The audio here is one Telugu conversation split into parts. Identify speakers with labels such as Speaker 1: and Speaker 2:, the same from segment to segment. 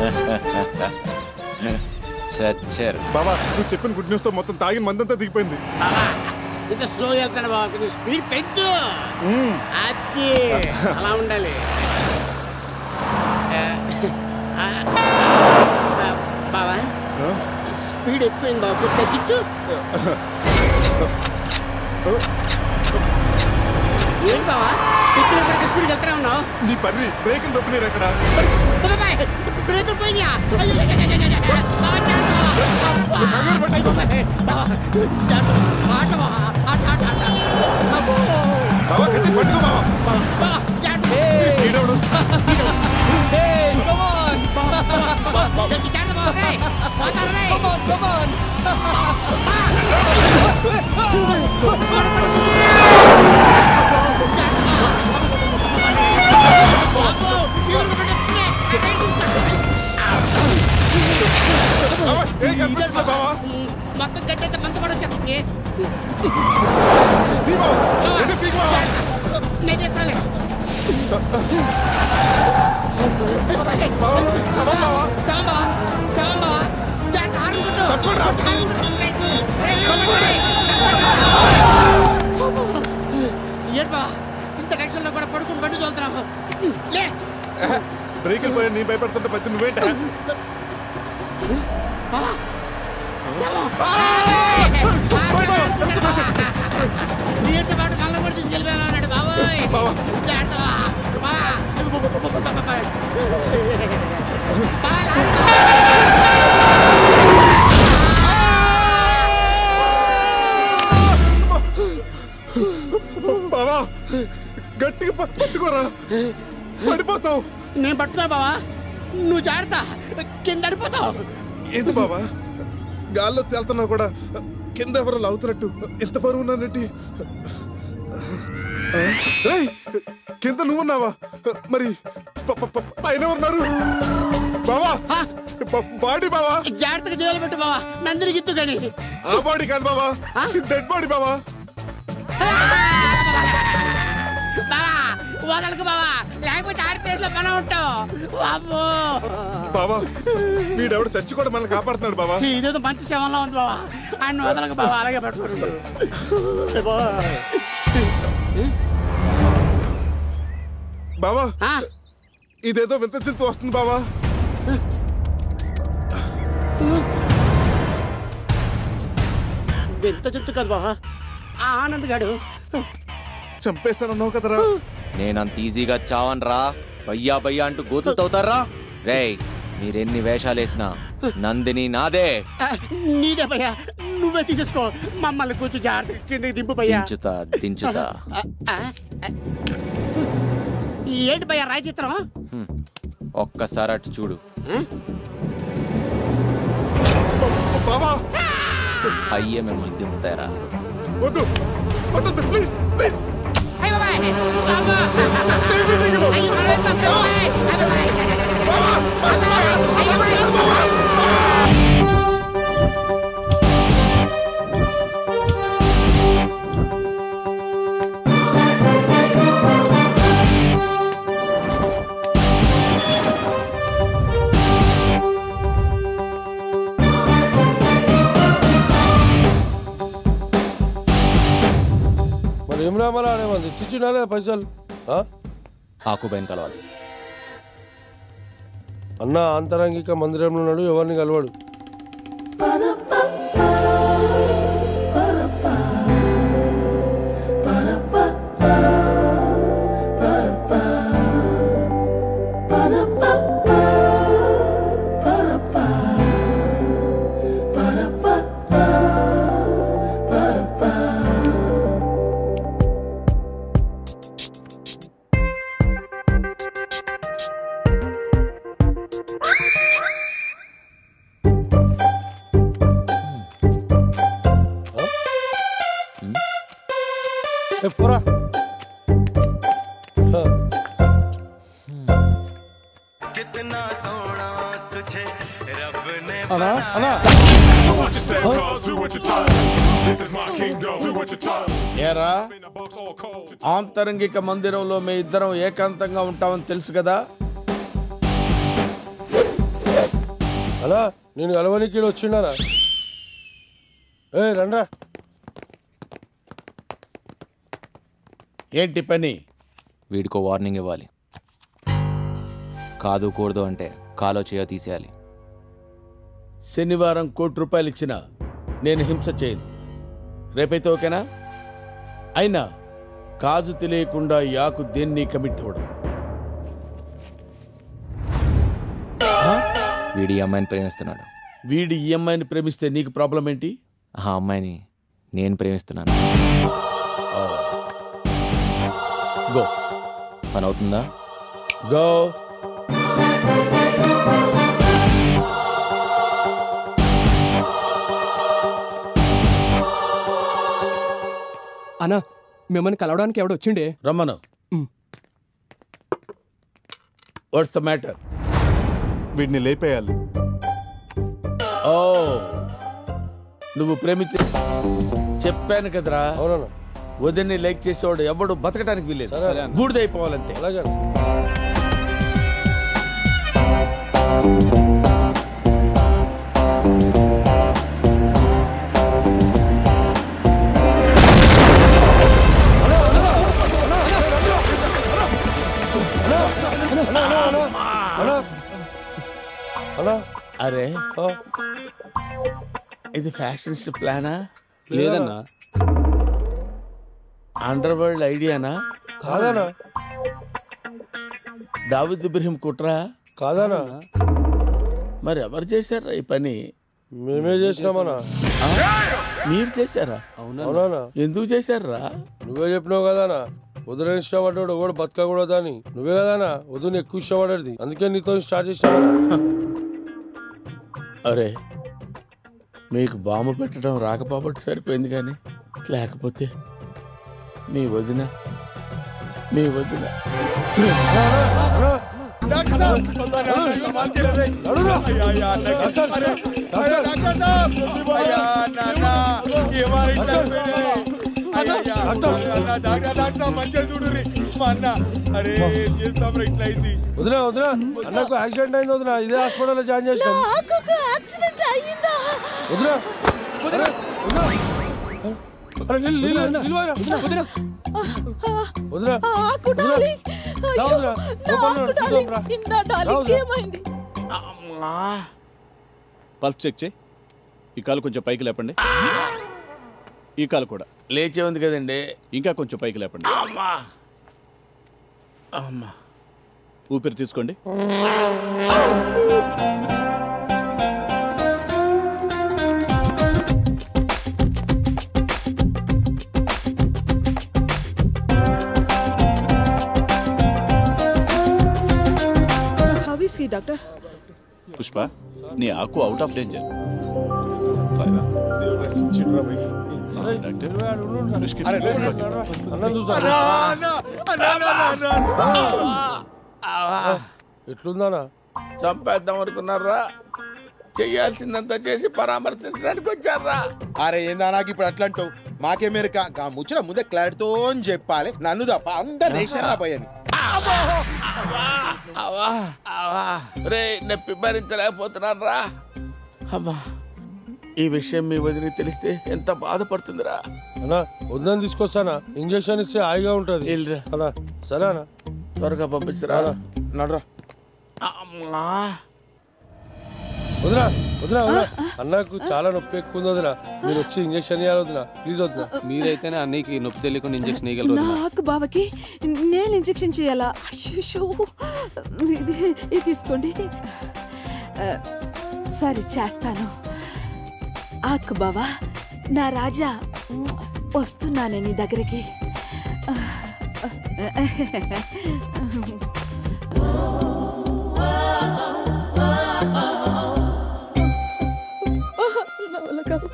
Speaker 1: చచ్చారు
Speaker 2: బాబా నువ్వు చెప్పిన గుడ్ న్యూస్ తో మొత్తం తాగిన మందంతా దిగిపోయింది
Speaker 3: బాబా ఇంత స్లో వెళ్తాడు బాబా కొంచెం స్పీడ్ పెంచు అది అలా ఉండాలి ఆ, ఆ, ఆ, బాబా స్పీడ్ ఎక్కువైంది బాబా కొంచెం తగ్గించు ఏంటి బాబా చెప్పినప్పటికీ స్పీడ్ వెళ్తూనే ఉన్నావు
Speaker 2: నీ పని బ్రేకులు దొప్పినారు అక్కడ
Speaker 3: బాబాయ్ బ్రేక్ పోయినా అయ్యో, అయ్యో, అయ్యో, అయ్యో, అయ్యో. బాబా, జాగ్రత్త. అబ్బా. బాబాయ్, బాబా, జాగ్రత్త. ఆట బాబా, ఆట, ఆట, ఆట. అబ్బో.
Speaker 2: బాబా గట్టి పట్టుకో బాబా
Speaker 3: బాబా, బాబా, జాగ్రత్త.
Speaker 2: ఈడెవడు?
Speaker 3: బాబా, జాగ్రత్త బాబా, రేయ్. పోతారు రేయ్. బాబు, ఎవరు పట్టుకునే?
Speaker 2: బాబా ఏం కనిపిస్తుందా బాబా
Speaker 3: మొత్తం గట్టంతా మంత పడొచ్చేస్తుంది
Speaker 2: తీ బాబా ఎటు పీకు బాబా
Speaker 3: నేను చెప్తాలే
Speaker 2: సవం బావా
Speaker 3: సాంబా సాంబా జాగ్రత్త ఆడుకుంటూ
Speaker 2: తప్పకుండా.
Speaker 3: ఏడ్బా ఇంత టెన్షన్లో కూడా పడుకుని బండి తోలుతున్నావు లే
Speaker 2: బ్రేకులు పోయి నీ భయపడుతుంటే పచ్చి నువ్వేంట
Speaker 3: బావా శవం. నీతో పాటు మళ్ళీ కూడా తీసుకెళ్ళిపోయాను అన్నాడు బాబోయ్
Speaker 2: బావా.
Speaker 3: జాగ్రత్త బా. బా. బా, లాగు.
Speaker 2: బావా గట్టిగా పట్టు- పట్టుకోరా పడిపోతావు
Speaker 3: నేను పట్టున్నా బావా నువ్వు జాగ్రత్త కింద పడిపోతావు
Speaker 2: ఏంటి బావా గాల్లో తేలుతున్నావు కూడా కింద ఎవరో లాగుతున్నట్టు ఎంత బరువు ఉన్నానంటే ఏయ్, కింద నువ్వున్నావా మరి ప- ప- ప- పైన ఉన్నారు బావా
Speaker 3: ఆ,
Speaker 2: బ- బాడీ బావా
Speaker 3: జాగ్రత్తగా జోలు పెట్టు బావా నందిని గిత్తు కానీ
Speaker 2: ఆ బాడీ కాదు బావా
Speaker 3: ఆ?
Speaker 2: డెడ్ బాడీ బావా
Speaker 3: బావా వదలకు బావా లేకపోతే ఆరు ప్లేస్ లో మనం ఉంటావు అమ్మో
Speaker 2: బావా వీడెవడు చచ్చి కూడా మనల్ని కాపాడుతున్నాడు బావా
Speaker 3: ఇదేదో మంచి శవంలో ఉంది బావా ఆయన వదలకు బావా అలాగే పట్టుకోండి
Speaker 2: బావా
Speaker 3: ఆ,
Speaker 2: ఇదేదో వింత చింత వస్తుంది బావా
Speaker 3: వింత చుట్టూ కదా బావా ఆ ఆనంద్ గాడు
Speaker 2: చంపేశానన్నావు కదరా
Speaker 1: నేనంత ఈజీగా చావన్రా బయ్యా బయ్యా అంటూ గోతులు తవ్వుతారా రేయ్ మీరెన్ని వేషాలేసినా నందిని నాదే
Speaker 3: ఆ, నీదే భయ్యా నువ్వే తీసేసుకో మమ్మల్ని కొంచెం జాగ్రత్తగా కిందకి దింపు భయ్యా
Speaker 1: దించుతా దించుతా
Speaker 3: ఆ, ఆ, ఆ. ఏంటి భయ్యా రాయి చిత్రం
Speaker 1: హ్మ్. ఒక్కసారి అటు చూడు
Speaker 2: బావా
Speaker 1: అయ్యే మిమ్మల్ని దింపుతారా
Speaker 2: వద్దు వద్దు ప్లీజ్ ప్లీజ్
Speaker 3: అయ్య బాబాయ్! అమ్మా! అయ్యో, బాబాయ్, బాబాయ్! అయ్య బాబాయ్! అయ్య బాబాయ్!
Speaker 4: మరి ఏం రామారా ఆడేమంది చిచ్చినాలే పైసలు ఆ?
Speaker 1: ఆకుబైన్ కలవాలి
Speaker 4: అన్న ఆంతరంగిక మందిరంలో ఉన్నాడు ఎవరిని కలవాడు ఏ, పోరా ఆ.
Speaker 5: అన్నా అన్నా
Speaker 6: So what you say, cuz, do what you're told. This is my kingdom, do what you're told.
Speaker 5: ఏరా
Speaker 6: In the box all cold.
Speaker 5: ఆంతరంగిక మందిరంలో మీ ఇద్దరం ఏకాంతంగా ఉంటామని తెలుసు కదా
Speaker 4: అలా నేను కలవనికి ఈడు వచ్చిండారా ఏ రండ్రా
Speaker 3: ఏంటి పని
Speaker 1: వీడికో వార్నింగ్ ఇవ్వాలి కాదు కూడదు అంటే కాలో చేయో తీసేయాలి
Speaker 3: శనివారం కోటి రూపాయలు ఇచ్చిన నేను హింస చేయను రేపైతే ఓకేనా అయినా కాజు తెలియకుండా యాకు దేన్ని కమిట్ అవ్వడం
Speaker 1: వీడి ఈ అమ్మాయిని ప్రేమిస్తున్నాడు
Speaker 3: వీడి ఈ అమ్మాయిని ప్రేమిస్తే నీకు ప్రాబ్లం ఏంటి
Speaker 1: ఆ అమ్మాయిని నేను ప్రేమిస్తున్నాను
Speaker 3: గో
Speaker 1: పని అవుతుందా
Speaker 3: గో
Speaker 5: అన్నా మిమ్మల్ని కలవడానికి ఎవడు వచ్చిండే
Speaker 3: రమ్మను
Speaker 5: మ్.
Speaker 3: వాట్స్ ద మ్యాటర్
Speaker 2: వీడిని లేపేయాలి
Speaker 3: ఓ నువ్వు ప్రేమించే చెప్పాను కదరా
Speaker 4: అవునన్నా
Speaker 3: వదిన్ని లైక్ చేసేవాడు ఎవడు బతకడానికి వీలేదు
Speaker 4: సరే అన్న.
Speaker 3: బూడిదైపోవాలంతే
Speaker 4: అలాగే అన్న. అన్నా, అన్నా, అన్నా, అన్నా. అన్నా,
Speaker 3: అరే
Speaker 4: ఆ,
Speaker 3: ఇది ఫ్యాషన్ ప్లానా
Speaker 5: లేదన్నా
Speaker 3: అండర్ వరల్డ్ ఐడియానా
Speaker 4: కాదనా
Speaker 3: దావిద్ ఇబ్రహీం కుట్రా
Speaker 4: కాదనా
Speaker 3: మరి ఎవరు చేశారా ఈ పని
Speaker 4: మేమే చేసినామన్నా
Speaker 3: ఆ? మీరు చేశారా
Speaker 4: అవునా
Speaker 3: ఎందుకు చేశారా
Speaker 4: నువ్వే చెప్పినావు కదానా వదిలేని ఇష్టపడ్డాడు కూడా బతకకూడదని నువ్వే కదానా వదిన ఎక్కువ ఇష్టపడేది అందుకే నీతో స్టార్ట్ చేసినా
Speaker 3: అరే మీకు బాంబు పెట్టడం రాకపోబట్టి సరిపోయింది కానీ లేకపోతే మీ వదిన మీ వదిన
Speaker 4: వదినా వదినా అన్నకు యాక్సిడెంట్ అయింది వదినా ఇదే హాస్పిటల్లో జాయిన్ చేసినాం
Speaker 7: నాకు యాక్సిడెంట్ అయ్యిందా
Speaker 4: వదినా వదినా వదినా అరే నిల్లు, నిల్లు, నిల్వరా. వదినా
Speaker 7: ఆకు డార్లింగ్
Speaker 4: రా
Speaker 7: అయ్యో,
Speaker 4: వదినా.
Speaker 7: నా
Speaker 4: లోపల
Speaker 7: ఆకు
Speaker 4: రా,
Speaker 7: డార్లింగ్
Speaker 4: చూద్దాం రా.
Speaker 7: నా డార్లింగ్
Speaker 4: వదినా.
Speaker 7: ఏమైంది
Speaker 8: పల్స్ చెక్ చేయి ఈ కాలు కొంచెం పైకి లేపండి ఈ కాలు కూడా
Speaker 3: లేచే ఉంది కదండి
Speaker 8: ఇంకా కొంచెం పైకి లేపండి
Speaker 3: అమ్మా అమ్మా
Speaker 8: ఊపిరి తీసుకోండి
Speaker 7: how is he doctor
Speaker 8: Pushpa నీ ఆకు అవుట్ ఆఫ్ డేంజర్ డాక్టర్
Speaker 4: నిల్వరా, ఉండు, ఉండు.
Speaker 8: ప్రిస్క్రిప్షన్
Speaker 4: రా, అన్నం చూసా ఎట్లుందానా
Speaker 3: చంపేద్దాం అనుకున్నారా చెయ్యాల్సిందంతా చేసి పరామర్శించడానికి వచ్చారా
Speaker 9: అరే ఏందా నాకు ఇప్పుడు అట్లా అంటావు మాకే మీరు కా ముచ్చిన ముందే క్లారిటీతో అని చెప్పాలి నన్ను తప్ప అందరు దేశాన్ని పోయాను
Speaker 3: అవా అవా రే నొప్పి భరించలేకపోతున్నారా అమ్మా ఈ విషయం మీ వదిలి తెలిస్తే ఎంత బాధపడుతుందిరా
Speaker 4: అన్నా వద్దని తీసుకొస్తానా ఇంజక్షన్ ఇస్తే హాయిగా ఉంటది
Speaker 3: వెళ్ళిరా
Speaker 4: అన్నా సరే అన్నా
Speaker 3: త్వరగా పంపించరా
Speaker 9: నడరా
Speaker 3: అమ్మా
Speaker 4: వదినా వదినా వదినా అన్నకు చాలా నొప్పి ఎక్కువ ఉంది వదినా మీరు వచ్చి ఇంజక్షన్ ఇవ్వాలి వదినా ప్లీజ్ వదినా
Speaker 5: మీరైతేనే అన్నయ్యకి నొప్పి తెలియకుండా ఇంజక్షన్ వేయగలరు వదినా.
Speaker 7: నాకు బావకి నేను ఇంజెక్షన్ చేయాలా అయ్యో ఇది ఇది తీసుకోండి ఆ, సరే చేస్తాను ఆకు బావా నా రాజా వస్తున్నాను నీ దగ్గరికి నా వల్ల కాదు.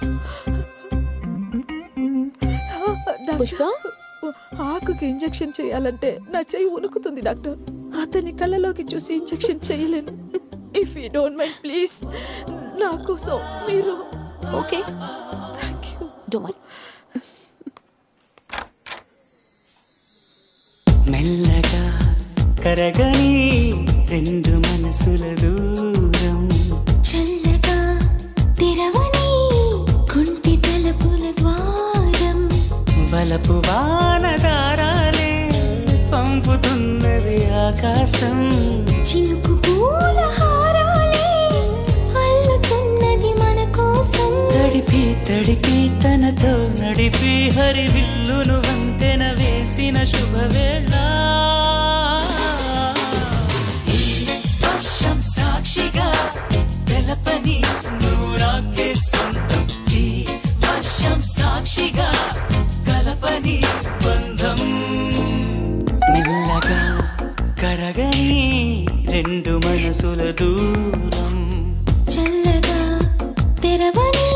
Speaker 10: పుష్ప?
Speaker 7: ఆకుకి ఇంజెక్షన్ చేయాలంటే నా చెయ్యి ఉనుకుతుంది డాక్టర్ అతని కళ్ళలోకి చూసి ఇంజెక్షన్ చేయలేను if you don't mind please నా కోసం మీరు
Speaker 10: ఓకే
Speaker 7: థ్యాంక్ యూ
Speaker 10: డోంట్
Speaker 11: మెల్లగా కరగని రెండు మనసుల దూరం
Speaker 10: చల్ల
Speaker 11: ఆకాశం
Speaker 12: చినుకు పూల హారాలే అల్లుతున్నది మన కోసం
Speaker 11: తడిపి తడిపి తనతో నడిపి హరివిల్లును వంతెన వేసిన శుభవేళ ఈ వర్షం సాక్షిగా తెలపని నూరాకే సొంతం ఈ వర్షం సాక్షిగా కలపని బంధం మెల్లగా కరగని రెండు మనసుల దూరం
Speaker 12: చల్లగా తెరవని